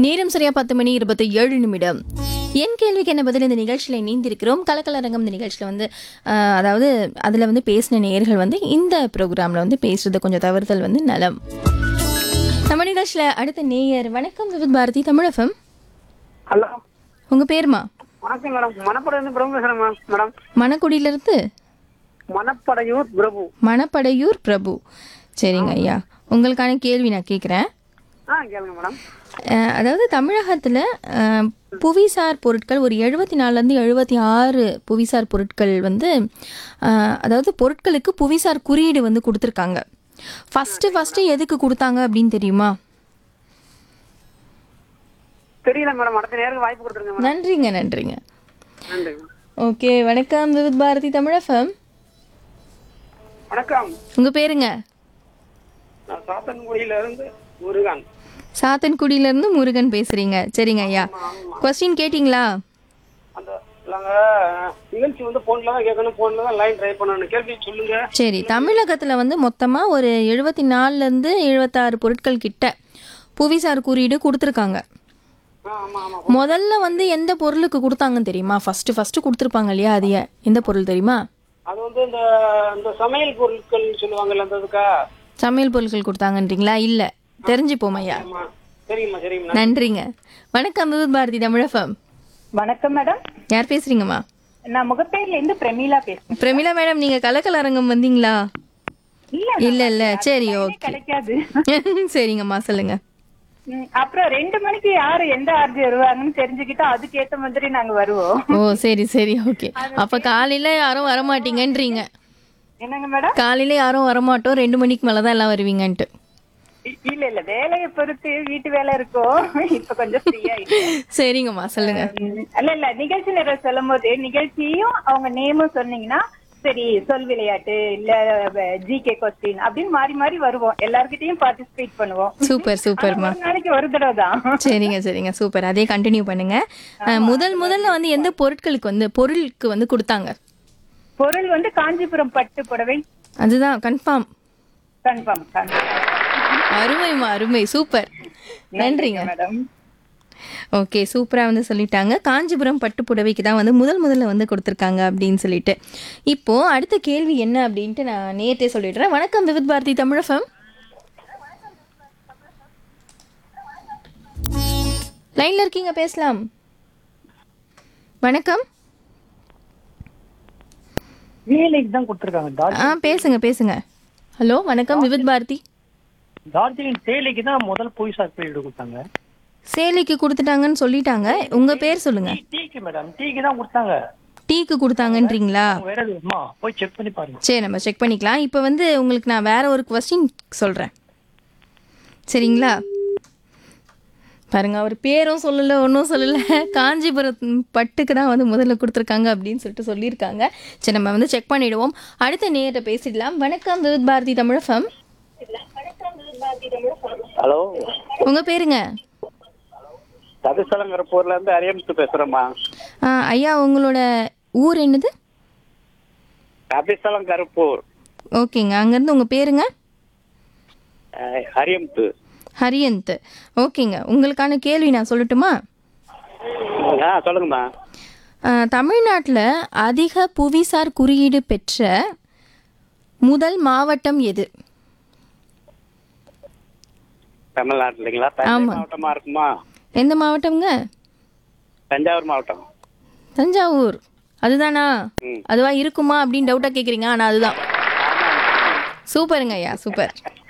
நேரம் சரியா பத்து மணி இருபத்தி ஏழு நிமிடம் என் கேள்விக்கு என்ன பதில் இந்த நிகழ்ச்சியில் இணைந்திருக்கிறோம் கலக்கலரங்கம் இந்த நிகழ்ச்சியில் வந்து ஆஹ், அதாவது அதில் வந்து பேசின நேயர்கள் வந்து இந்த ப்ரோக்ராமில் வந்து பேசுறது கொஞ்சம் தவறுதல் வந்து நலம் நம்ம நிகழ்ச்சியில் அடுத்த நேயர் வணக்கம் விவித் பாரதி தமிழகம் ஹலோ உங்கள் பேருமா வணக்கம் மேடம் மணப்படையிலிருந்து பிரபு பேசுறேன் மேம் மேடம் மணக்குடியிலிருந்து மணப்படையூர் பிரபு மணப்படையூர் பிரபு சரிங்க ஐயா உங்களுக்கான கேள்வி நான் கேட்குறேன் ஆ கேளுங்க மேடம் அஹ் அதாவது தமிழகத்தில் புவிசார் பொருட்கள் ஒரு எழுபத்தி நாலுலேருந்து எழுபத்தி ஆறு புவிசார் பொருட்கள் வந்து அஹ், அதாவது பொருட்களுக்கு புவிசார் குறியீடு வந்து கொடுத்துருக்காங்க ஃபஸ்ட்டு ஃபஸ்ட்டு எதுக்கு கொடுத்தாங்க அப்படின்னு தெரியுமா தெரியல மேடம் அடுத்த நேருக்கு வாய்ப்பு கொடுத்துருங்க மேடம் நன்றிங்க நன்றிங்க நன்றி ஓகே வணக்கம் விவித் பாரதி தமிழகம் வணக்கம் உங்கள் பேருங்க நான் சாத்தன்குடியில இருந்து முருகன் சாத்தன்குடியிலேருந்து முருகன் பேசுகிறீங்க சரிங்க ஐயா கொஸ்டின் கேட்டிங்களா அந்த நாங்க நிகழ்ச்சி வந்து போன்ல தான் கேட்கணும் போன்ல தான் லைன் ட்ரை பண்ணணும் கேள்வி சொல்லுங்க சரி தமிழகத்தில் வந்து மொத்தமாக ஒரு எழுபத்தி நாலுலேருந்து எழுபத்தாறு பொருட்கள் கிட்ட புவிசார் குறியீடு கொடுத்துருக்காங்க ஆ ஆமா ஆமா முதல்ல வந்து எந்த பொருளுக்கு கொடுத்தாங்கன்னு தெரியுமா ஃபர்ஸ்ட் ஃபர்ஸ்ட் கொடுத்துருப்பாங்க இல்லையா அது ஏ- எந்த பொருள் தெரியுமா அது வந்து இந்த இந்த சமையல் பொருட்கள் சொல்லுவாங்கல்ல அந்த இதுக்கா சமையல் பொருட்கள் கொடுத்தாங்கன்றீங்களா இல்லை தெரிஞ்சுப்போம் ஐயா ஆமா சரிங்கம்மா சரிங்கம்மா நன்றிங்க வணக்கம் விவித் பாரதி தமிழகம் வணக்கம் மேடம் யார் பேசுறீங்கம்மா நான் முகப்பேர்ல இருந்து பிரமீளா பேசுறேன் பிரமிளா மேடம் நீங்க கலக்கல் அரங்கம் வந்தீங்களா இல்ல இல்ல இல்ல சரி line ஏ ஓகே கிடைக்காது சரிங்கம்மா சொல்லுங்க ம், அப்புறம் ரெண்டு மணிக்கு யாரு எந்த ஆர்ஜி வருவாங்கன்னு தெரிஞ்சுக்கிட்டா அதுக்கேத்த மாதிரி நாங்க வருவோம் ஓ சரி சரி ஓகே அப்ப காலையில யாரும் வரமாட்டீங்கன்றீங்க என்னங்க மேடம் காலையில யாரும் வரமாட்டோம் ரெண்டு மணிக்கு மேலதான் எல்லாம் வருவீங்கன்ட்டு இ- இல்ல இல்ல வேலையை பொறுத்து வீட்டு வேலை இருக்கும் இப்ப கொஞ்சம் ஃப்ரீயா சரிங்கம்மா சொல்லுங்க இல்ல இல்ல நிகழ்ச்சி நேரம் சொல்லும் போது நிகழ்ச்சியும் அவங்க நேமும் சொன்னீங்கன்னா சரி சொல் விளையாட்டு இல்ல ஜிகே கொஸ்டின் அப்படின்னு மாறி மாறி வருவோம் எல்லார்கிட்டயும் பார்ட்டிசிபேட் பண்ணுவோம் சூப்பர் சூப்பர்மா ஒரு நாளைக்கு ஒரு தடவை தான் சரிங்க சரிங்க சூப்பர் அதே கண்டினியூ பண்ணுங்க அஹ், முதல் முதல்ல வந்து எந்த பொருட்களுக்கு வந்து பொருளுக்கு வந்து கொடுத்தாங்க பொருள் வந்து காஞ்சிபுரம் பட்டு புடவை அதுதான் கன்ஃபார்ம் கன்ஃபார்ம் கன்ஃபார்ம் அருமைமா அருமை சூப்பர் நன்றிங்க மேடம் ஓகே சூப்பராக வந்து சொல்லிட்டாங்க காஞ்சிபுரம் பட்டு புடவைக்கு தான் வந்து முதல் முதல்ல வந்து கொடுத்துருக்காங்க அப்படின்னு சொல்லிட்டு இப்போ அடுத்த கேள்வி என்ன அப்படின்ட்டு நான் நேற்றே சொல்லிடுறேன் வணக்கம் விவித் பாரதி தமிழகம் லைன்ல இருக்கீங்க பேசலாம் வணக்கம் வேலைக்கு தான் கொடுத்துருக்காங்க ஆ பேசுங்க பேசுங்க ஹலோ வணக்கம் விவித் பாரதி டார்ஜிலிங் சேலைக்கு தான் முதல் புவிசார் குறியீடு கொடுத்தாங்க சேலைக்கு கொடுத்துட்டாங்கன்னு சொல்லிட்டாங்க உங்க பேர் சொல்லுங்க டீ- டீக்கு மேடம் டீக்கு தான் கொடுத்தாங்க டீக்கு கொடுத்தாங்கன்றீங்களா வேற எதுவுமா போய் செக் பண்ணி பாருங்க சரி நம்ம செக் பண்ணிக்கலாம் இப்போ வந்து உங்களுக்கு நான் வேற ஒரு கொஸ்டின் சொல்கிறேன் சரிங்களா பாருங்க அவர் பேரும் சொல்லலை ஒன்றும் சொல்லலை காஞ்சிபுரம் பட்டுக்கு தான் வந்து முதல்ல கொடுத்துருக்காங்க அப்படின்னு சொல்லிட்டு சொல்லியிருக்காங்க சரி நம்ம வந்து செக் பண்ணிடுவோம் அடுத்த நேரிட்ட பேசிடலாம் வணக்கம் விவித் பாரதி தமிழகம் ஹலோ உங்கள் பேருங்க தவிசலங்கரப்பூர்ல இருந்து அரியமுத்து பேசுறேம்மா ஆ, ஐயா உங்களோட ஊர் என்னது தவிசலம் கருப்பூர் ஓகேங்க அங்கேருந்து உங்கள் பேருங்க அரியமுத்து ஹரியந்த் ஓகேங்க உங்களுக்கான கேள்வி நான் சொல்லட்டுமா ஆ சொல்லுங்கம்மா தமிழ்நாட்டில் அதிக புவிசார் குறியீடு பெற்ற முதல் மாவட்டம் எது தமிழ்நாட்டுலங்களா தஞ்சை ஆமா. மாவட்டமா இருக்குமா எந்த மாவட்டம்ங்க தஞ்சாவூர் மாவட்டம் தஞ்சாவூர் அதுதானா ம். அதுவா இருக்குமா அப்படின்னு டவுட்டாக கேட்குறீங்க ஆனால் அதுதான் சூப்பருங்க ஐயா சூப்பர்